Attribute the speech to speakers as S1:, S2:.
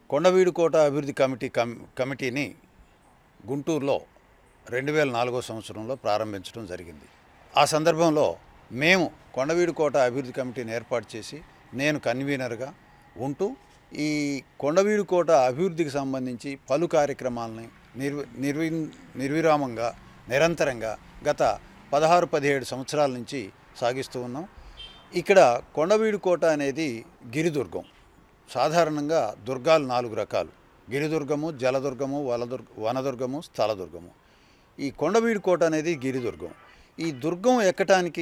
S1: కొండవీడు కోట అభివృద్ధి committee come కమిటీని గుంటూరులో రెండు వేల నాలుగో సంవత్సరంలో ప్రారంభించడం జరిగింది ఆ సందర్భంలో మేము కొండవీడు కోట అభివృద్ధి కమిటీని ఏర్పాటు చేసి నేను కన్వీనర్గా ఉంటూ ఈ కొండవీడు కోట అభివృద్ధికి సంబంధించి పలు కార్యక్రమాలని నిర్వి నిర్వి నిర్విరామంగా నిరంతరంగా గత పదహారు పదిహేడు సంవత్సరాల నుంచి సాగిస్తూ ఉన్నాం ఇక్కడ కొండవీడు కోట అనేది గిరిదుర్గం సాధారణంగా దుర్గాలు నాలుగు రకాలు గిరిదుర్గము జలదుర్గము వలదుర్గ వనదుర్గము స్థలదుర్గము ఈ కొండవీడు కోట అనేది గిరిదుర్గం ఈ దుర్గం ఎక్కటానికి